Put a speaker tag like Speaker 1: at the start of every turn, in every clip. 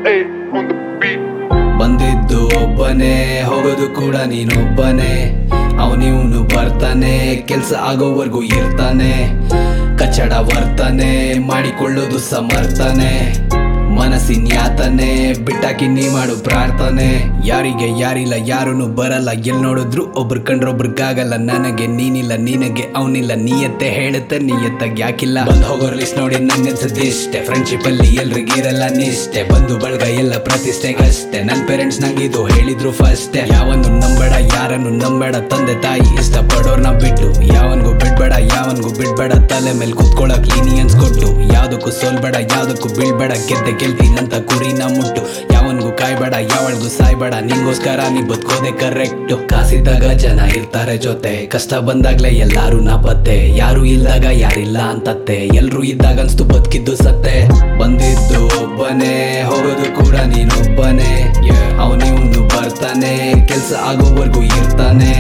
Speaker 1: Hey, on the beat.
Speaker 2: ಬಂದಿದ್ದು ಒಬ್ಬನೇ ಹೋಗೋದು ಕೂಡ ನೀನೊಬ್ಬನೇ ಅವನಿವನು ಬರ್ತಾನೆ ಕೆಲ್ಸ ಆಗೋವರೆಗೂ ಇರ್ತಾನೆ ಕಚ್ಚಡ ವರ್ತನೆ ಮಾಡಿಕೊಳ್ಳೋದು ಸಮರ್ಥನೆ ಮನಸ್ಸಿನ ಯಾತನೆ ಬಿಟ್ಟಾಕಿ ನೀ ಮಾಡು ಪ್ರಾರ್ಥನೆ ಯಾರಿಗೆ ಯಾರಿಲ್ಲ ಯಾರೂನು ಬರಲ್ಲ ಎಲ್ ನೋಡಿದ್ರು ಒಬ್ರು ಕಂಡ್ರೊಬ್ರಿಗಾಗಲ್ಲ ನನಗೆ ನೀನಿಲ್ಲ ನಿನಗೆ ಅವನಿಲ್ಲ ನೀಯತ್ತೆ ಹೇಳುತ್ತೆ ನೀಯತ್ತಾಗ ಯಾಕಿಲ್ಲ ಬಂದ್ ಹೋಗೋರ್ ಲಿಸ್ಟ್ ನೋಡಿ ನಂಗನ್ಸದಿಷ್ಟೆ ಫ್ರೆಂಡ್ಶಿಪ್ ಅಲ್ಲಿ ಎಲ್ರಿಗಿರಲ್ಲ ನಿಷ್ಠೆ ಬಂದು ಬಳಗ ಎಲ್ಲ ಪ್ರತಿಷ್ಠೆಗಷ್ಟೇ ನನ್ ಪೇರೆಂಟ್ಸ್ ನಂಗಿದು ಹೇಳಿದ್ರು ಫಸ್ಟ್ ಯಾವನು ನಂಬೇಡ ಯಾರನ್ನು ನಂಬೇಡ ತಂದೆ ತಾಯಿ ಇಷ್ಟ ಪಡೋರ್ನ ಬಿಟ್ಟು ಯಾವನ್ಗೂ ಬಿಡ್ಬೇಡ ಯಾವನ್ಗೂ ಬಿಡ್ಬೇಡ ತಲೆ ಮೇಲೆ ಕುತ್ಕೊಳಕ್ ಲೀನಿಯನ್ಸ್ ಕೊಟ್ಟು ಯಾವ್ದಕ್ಕೂ ಸೋಲ್ಬೇಡ ಯಾವ್ದಕ್ಕೂ ಬೀಳ್ಬೇಡ ಗೆದ್ದೆ ಗೆಲ್ತೀನಂತ ಕುರಿನ ಮುಟ್ಟು ಯಾವನ್ಗೂ ಕಾಯ್ಬೇಡ ಯಾವಳ್ಗೂ ಸಾಯ್ಬೇಡ ನಿಂಗೋಸ್ಕರ ನೀ ಬದುಕೋದೆ ಕರೆಕ್ಟ್ ಕಾಸಿದ್ದಾಗ ಜನ ಇರ್ತಾರೆ ಜೊತೆ ಕಷ್ಟ ಬಂದಾಗ್ಲೇ ಎಲ್ಲಾರು ನಾಪತ್ತೆ ಯಾರು ಇಲ್ದಾಗ ಯಾರಿಲ್ಲ ಅಂತತ್ತೆ ಎಲ್ರು ಇದ್ದಾಗ ಅನ್ಸ್ತು ಬದುಕಿದ್ದು ಸತ್ತೆ ಬಂದಿದ್ದು ಒಬ್ಬನೇ ಹೋಗೋದು ಕೂಡ ನೀನೊಬ್ಬನೇ ಅವನಿವನು ಬರ್ತಾನೆ ಕೆಲ್ಸ ಆಗೋವರೆಗೂ ಇರ್ತಾನೆ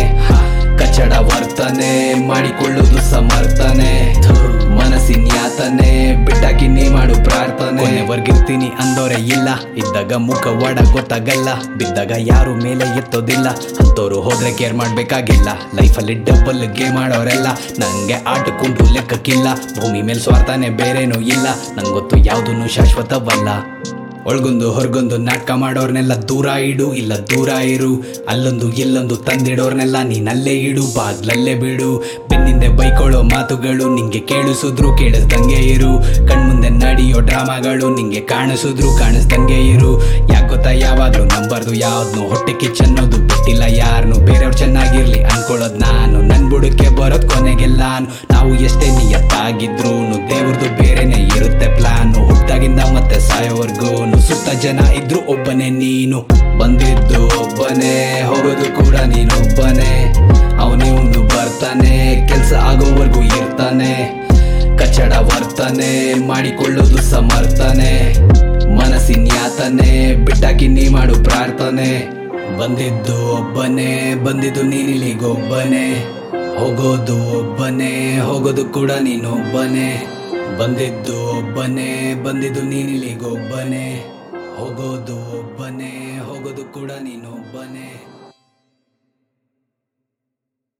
Speaker 2: ಕಚ್ಚಡ ವರ್ತನೆ ಮಾಡಿಕೊಳ್ಳೋದು ಸಮರ್ಥನೆ ಮನಸ್ಸಿನ ಯಾತನೆ ಬಿಟ್ಟಾಕಿ ನೀ ಮಾಡು ಪ್ರಾರ್ಥನೆ ಕೊನೆವರ್ಗಿರ್ತೀನಿ ಅಂದೋರೆ ಇಲ್ಲ ಇದ್ದಾಗ ಮುಖ ಒಡ ಗೊತ್ತಾಗಲ್ಲ ಬಿದ್ದಾಗ ಯಾರು ಮೇಲೆ ಎತ್ತೋದಿಲ್ಲ ಅಂತೋರು ಹೋದ್ರೆ ಕೇರ್ ಮಾಡ್ಬೇಕಾಗಿಲ್ಲ ಲೈಫಲ್ಲಿ ಡಬ್ಬಲ್ ಗೇಮ್ ಆಡೋರೆಲ್ಲ ನಂಗೆ ಆಟಕ್ಕುಂಟು ಲೆಕ್ಕಕ್ಕಿಲ್ಲ ಭೂಮಿ ಮೇಲೆ ಸ್ವಾರ್ಥನೆ ಬೇರೇನೂ ಇಲ್ಲ ನಂಗೊತ್ತು ಯಾವುದೂ ಶಾಶ್ವತವಲ್ಲ ಒಳಗೊಂದು ಹೊರಗೊಂದು ನಾಟಕ ಮಾಡೋರ್ನೆಲ್ಲ ದೂರ ಇಡು ಇಲ್ಲ ದೂರ ಇರು ಅಲ್ಲೊಂದು ಇಲ್ಲೊಂದು ತಂದಿಡೋರ್ನೆಲ್ಲ ನೀನಲ್ಲೇ ಇಡು ಬಾಗ್ಲಲ್ಲೇ ಬಿಡು ಬೆನ್ನಿಂದೆ ಬೈಕೊಳ್ಳೋ ಮಾತುಗಳು ನಿಂಗೆ ಕೇಳಿಸಿದ್ರು ಕೇಳಿಸ್ದಂಗೆ ಇರು ಕಣ್ಮುಂದೆ ನಡೆಯೋ ಡ್ರಾಮಾಗಳು ನಿಂಗೆ ಕಾಣಿಸಿದ್ರು ಕಾಣಿಸ್ದಂಗೆ ಇರು ಯಾಕೆ ಗೊತ್ತಾ ಯಾವಾಗ್ಲೂ ನಂಬರ್ದು ಯಾವ್ದು ಹೊಟ್ಟೆ ಕಿಚ್ಚನ್ನೋದು ಬಿಟ್ಟಿಲ್ಲ ಯಾರನ್ನು ಬೇರೆಯವ್ರು ಚೆನ್ನಾಗಿರ್ಲಿ ಅನ್ಕೊಳ್ಳೋದು ನಾನು ನನ್ ಬುಡಕ್ಕೆ ಬರೋದ್ ಕೊನೆಗೆಲ್ಲ ನಾವು ಎಷ್ಟೇ ನಿಯತ್ತಾಗಿದ್ರು ದೇವ್ರದ್ದು ಬೇರೆನೆ ಇರುತ್ತೆ ಪ್ಲಾನ್ ಹುಟ್ಟಾಗಿಂದ ಮತ್ತೆ ಸಾಯೋವರ್ಗು ಸುತ್ತ ಜನ ಇದ್ರು ಒಬ್ಬನೇ ನೀನು ಬಂದಿದ್ದು ಒಬ್ಬನೇ ಹೋಗೋದು ಕೂಡ ನೀನೊಬ್ಬನೇ ಅವನಿವನು ಬರ್ತಾನೆ ಕೆಲ್ಸ ಆಗೋವರೆಗೂ ಇರ್ತಾನೆ ಕಚ್ಚಡ ವರ್ತನೆ ಮಾಡಿಕೊಳ್ಳೋದು ಸಮರ್ಥನೆ ಮನಸ್ಸಿನ ಯಾತನೆ ಬಿಟ್ಟಾಕಿ ನೀ ಮಾಡು ಪ್ರಾರ್ಥನೆ ಬಂದಿದ್ದು ಒಬ್ಬನೇ ಬಂದಿದ್ದು ನೀನಿಲಿಗೊಬ್ಬನೇ ಹೋಗೋದು ಒಬ್ಬನೇ ಹೋಗೋದು ಕೂಡ ನೀನೊಬ್ಬನೇ ಬಂದಿದ್ದು ಒಬ್ಬನೇ ಬಂದಿದ್ದು ನೀನಿಲಿಗೊಬ್ಬನೇ ಹೋಗೋದು ಒಬ್ಬನೇ ಹೋಗೋದು ಕೂಡ ನೀನೊಬ್ಬನೇ